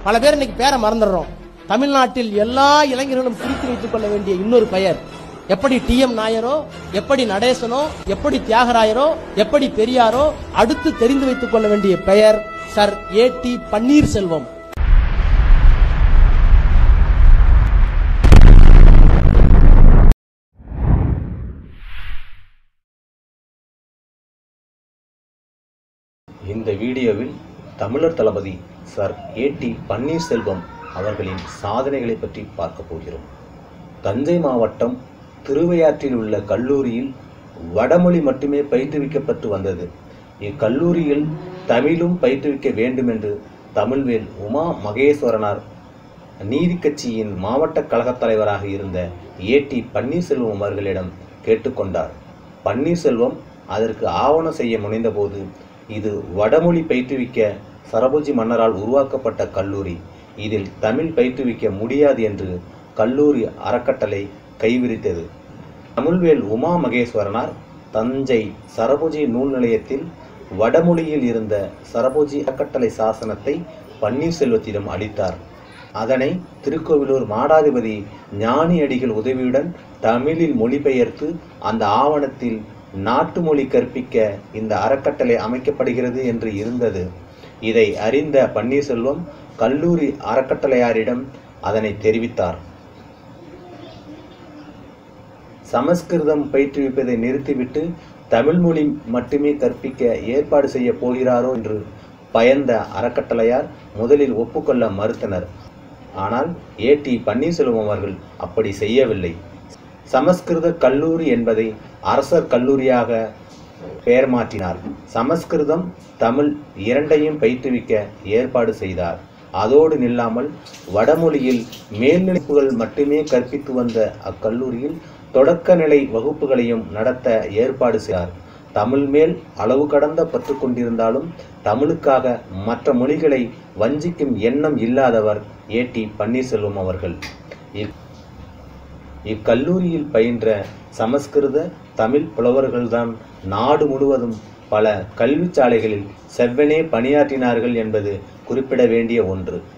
பல பேர் இன்னைக்கு பேரை மறந்துடுறோம் தமிழ்நாட்டில் எல்லா இளைஞர்களும் குறித்து வைத்துக் கொள்ள வேண்டிய இன்னொரு பெயர் எப்படி டி எம் நாயரோ எப்படி நடேசனோ எப்படி தியாகராயரோ எப்படி பெரியாரோ அடுத்து தெரிந்து வைத்துக் கொள்ள வேண்டிய பெயர் சர் ஏ டி பன்னீர்செல்வம் இந்த வீடியோவில் தமிழர் தளபதி சர் ஏடி பன்னீர்செல்வம் அவர்களின் சாதனைகளை பற்றி பார்க்க போகிறோம் தஞ்சை மாவட்டம் திருவையாற்றில் உள்ள கல்லூரியில் வடமொழி மட்டுமே பயிற்றுவிக்கப்பட்டு வந்தது இக்கல்லூரியில் தமிழும் பயிற்றுவிக்க வேண்டும் என்று தமிழ்வேல் உமா மகேஸ்வரனார் நீதி கட்சியின் மாவட்ட கழகத் தலைவராக இருந்த ஏடி பன்னீர்செல்வம் அவர்களிடம் கேட்டுக்கொண்டார் பன்னீர்செல்வம் அதற்கு ஆவணம் செய்ய முனைந்தபோது இது வடமொழி பயிற்றுவிக்க சரபோஜி மன்னரால் உருவாக்கப்பட்ட கல்லூரி இதில் தமிழ் பயிற்றுவிக்க முடியாது என்று கல்லூரி அறக்கட்டளை கைவிரித்தது தமிழ்வேல் உமா மகேஸ்வரனார் தஞ்சை சரபோஜி நூல் நிலையத்தில் வடமொழியில் இருந்த சரபோஜி அறக்கட்டளை சாசனத்தை பன்னீர்செல்வத்திடம் அளித்தார் அதனை திருக்கோவிலூர் மாடாதிபதி ஞானி அடிகள் உதவியுடன் தமிழில் மொழிபெயர்த்து அந்த ஆவணத்தில் நாட்டு மொழி கற்பிக்க இந்த அறக்கட்டளை அமைக்கப்படுகிறது என்று இருந்தது இதை அறிந்த பன்னீர்செல்வம் கல்லூரி அறக்கட்டளையாரிடம் அதனை தெரிவித்தார் சமஸ்கிருதம் பயிற்றுவிப்பதை நிறுத்திவிட்டு தமிழ் மொழி மட்டுமே கற்பிக்க ஏற்பாடு செய்ய போகிறாரோ என்று பயந்த அறக்கட்டளையார் முதலில் ஒப்புக்கொள்ள மறுத்தனர் ஆனால் ஏடி பன்னீர்செல்வம் அவர்கள் அப்படி செய்யவில்லை சமஸ்கிருத கல்லூரி என்பதை அரசர் கல்லூரியாக பெயர் மாற்றினார் சமஸ்கிருதம் தமிழ் இரண்டையும் பயிற்றுவிக்க ஏற்பாடு செய்தார் அதோடு நில்லாமல் வடமொழியில் மேல்நிலைப்புகள் மட்டுமே கற்பித்து வந்த அக்கல்லூரியில் தொடக்க நிலை வகுப்புகளையும் நடத்த ஏற்பாடு செய்தார் தமிழ் மேல் அளவு கடந்த பற்று கொண்டிருந்தாலும் தமிழுக்காக மற்ற மொழிகளை வஞ்சிக்கும் எண்ணம் இல்லாதவர் ஏடி பன்னீர்செல்வம் அவர்கள் இக்- இக்கல்லூரியில் பயின்ற சமஸ்கிருத தமிழ் புலவர்கள்தான் நாடு முழுவதும் பல கல்விச் சாலைகளில் செவ்வனே பணியாற்றினார்கள் என்பது குறிப்பிட வேண்டிய ஒன்று